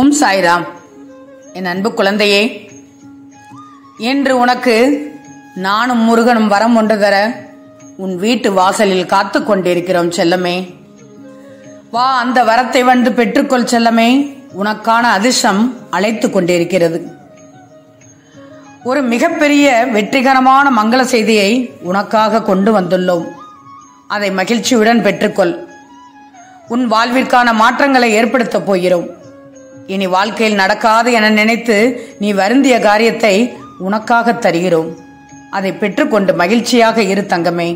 ஓம் சாய்ராம் என் அன்பு குழந்தையே இன்று உனக்கு நானும் முருகனும் வரம் ஒன்று தர உன் வீட்டு வாசலில் காத்து கொண்டிருக்கிறோம் செல்லமே வா அந்த வரத்தை வந்து பெற்றுக்கொள் செல்லமே உனக்கான அதிர்ஷ்டம் அழைத்து கொண்டிருக்கிறது ஒரு மிகப்பெரிய வெற்றிகரமான மங்கள செய்தியை உனக்காக கொண்டு வந்துள்ளோம் அதை மகிழ்ச்சியுடன் பெற்றுக்கொள் உன் வாழ்விற்கான மாற்றங்களை ஏற்படுத்தப் போகிறோம் இனி வாழ்க்கையில் நடக்காது என நினைத்து நீ வருந்திய காரியத்தை உனக்காக தருகிறோம் அதை பெற்றுக்கொண்டு மகிழ்ச்சியாக இரு தங்கமே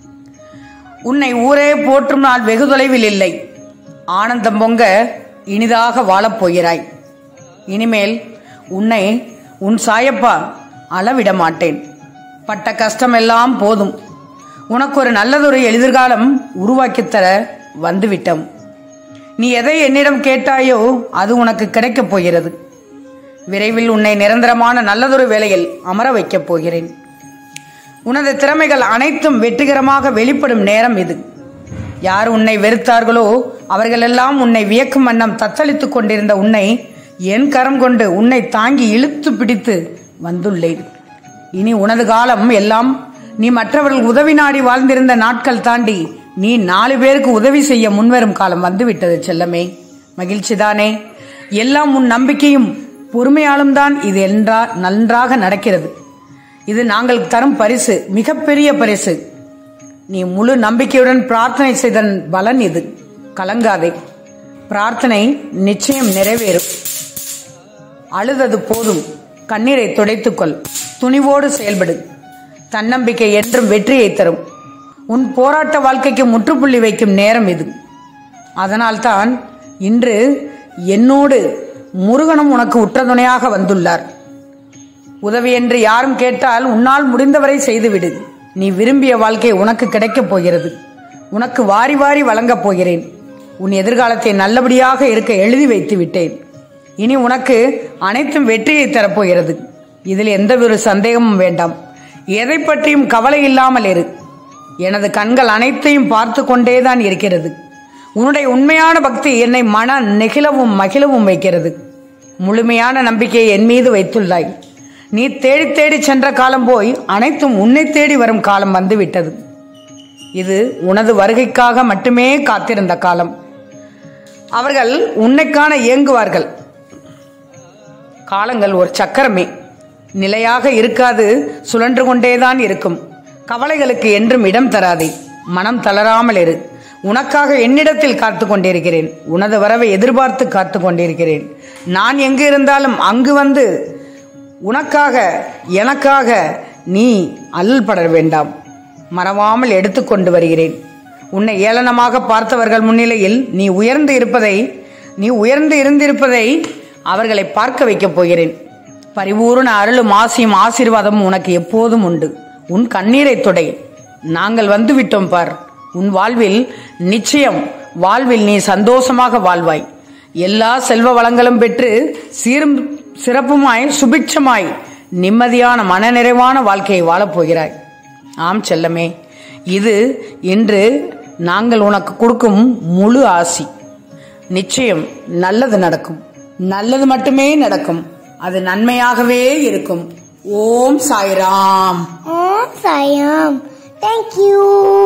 உன்னை ஊரே போற்றும் நாள் வெகு தொலைவில் இல்லை ஆனந்தம் பொங்க இனிதாக வாழப் போகிறாய் இனிமேல் உன்னை உன் சாயப்பா அளவிட மாட்டேன் பட்ட கஷ்டமெல்லாம் போதும் உனக்கு ஒரு நல்லதொரு எதிர்காலம் உருவாக்கித் தர வந்துவிட்டோம் நீ எதை என்னிடம் கேட்டாயோ அது உனக்கு கிடைக்கப் போகிறது விரைவில் உன்னை நிரந்தரமான நல்லதொரு வேலையில் அமர வைக்கப் போகிறேன் உனது திறமைகள் அனைத்தும் வெற்றிகரமாக வெளிப்படும் நேரம் இது யார் உன்னை வெறுத்தார்களோ அவர்களெல்லாம் உன்னை வியக்கும் வண்ணம் தத்தளித்துக் கொண்டிருந்த உன்னை என் கரம் கொண்டு உன்னை தாங்கி இழுத்து பிடித்து வந்துள்ளேன் இனி உனது காலம் எல்லாம் நீ மற்றவர்கள் உதவி நாடி வாழ்ந்திருந்த நாட்கள் தாண்டி நீ நாலு பேருக்கு உதவி செய்ய முன்வரும் காலம் வந்துவிட்டது செல்லமே மகிழ்ச்சிதானே எல்லாம் உன் நம்பிக்கையும் பொறுமையாலும் தான் இது என்றா நன்றாக நடக்கிறது இது நாங்கள் தரும் பரிசு மிகப்பெரிய பரிசு நீ முழு நம்பிக்கையுடன் பிரார்த்தனை செய்தன் பலன் இது கலங்காதே பிரார்த்தனை நிச்சயம் நிறைவேறும் அழுதது போதும் கண்ணீரை துடைத்துக்கொள் துணிவோடு செயல்படு தன்னம்பிக்கை என்றும் வெற்றியை தரும் உன் போராட்ட வாழ்க்கைக்கு முற்றுப்புள்ளி வைக்கும் நேரம் இது அதனால்தான் இன்று என்னோடு முருகனும் உனக்கு உற்ற துணையாக வந்துள்ளார் உதவி என்று யாரும் கேட்டால் உன்னால் முடிந்தவரை செய்துவிடு நீ விரும்பிய வாழ்க்கை உனக்கு கிடைக்கப் போகிறது உனக்கு வாரி வாரி வழங்கப் போகிறேன் உன் எதிர்காலத்தை நல்லபடியாக இருக்க எழுதி வைத்து விட்டேன் இனி உனக்கு அனைத்தும் வெற்றியை தரப்போகிறது இதில் எந்த ஒரு சந்தேகமும் வேண்டாம் எதை பற்றியும் கவலை இல்லாமல் இரு எனது கண்கள் அனைத்தையும் பார்த்து கொண்டேதான் இருக்கிறது உன்னுடைய உண்மையான பக்தி என்னை மன நெகிழவும் மகிழவும் வைக்கிறது முழுமையான நம்பிக்கையை என் மீது வைத்துள்ளாய் நீ தேடி தேடி சென்ற காலம் போய் அனைத்தும் உன்னை தேடி வரும் காலம் வந்துவிட்டது இது உனது வருகைக்காக மட்டுமே காத்திருந்த காலம் அவர்கள் உன்னைக்கான இயங்குவார்கள் காலங்கள் ஒரு சக்கரமே நிலையாக இருக்காது சுழன்று கொண்டேதான் இருக்கும் கவலைகளுக்கு என்றும் இடம் தராதே மனம் தளராமல் இரு உனக்காக என்னிடத்தில் காத்து கொண்டிருக்கிறேன் உனது வரவை எதிர்பார்த்து காத்து கொண்டிருக்கிறேன் நான் எங்கு இருந்தாலும் அங்கு வந்து உனக்காக எனக்காக நீ அல்லல்பட வேண்டாம் மறவாமல் எடுத்துக்கொண்டு வருகிறேன் உன்னை ஏளனமாக பார்த்தவர்கள் முன்னிலையில் நீ உயர்ந்து இருப்பதை நீ உயர்ந்து இருந்திருப்பதை அவர்களை பார்க்க வைக்கப் போகிறேன் பரிபூர்ண அருளும் ஆசியும் ஆசீர்வாதமும் உனக்கு எப்போதும் உண்டு உன் கண்ணீரை தொடை நாங்கள் வந்து விட்டோம் பார் உன் வாழ்வில் நிச்சயம் வாழ்வில் நீ சந்தோஷமாக வாழ்வாய் எல்லா செல்வ வளங்களும் பெற்று சீரும் சிறப்புமாய் சுபிட்சமாய் நிம்மதியான மனநிறைவான வாழ்க்கையை வாழப்போகிறாய் ஆம் செல்லமே இது இன்று நாங்கள் உனக்கு கொடுக்கும் முழு ஆசி நிச்சயம் நல்லது நடக்கும் நல்லது மட்டுமே நடக்கும் அது நன்மையாகவே இருக்கும் ஓம் Sairam Oh, Siam. Thank you.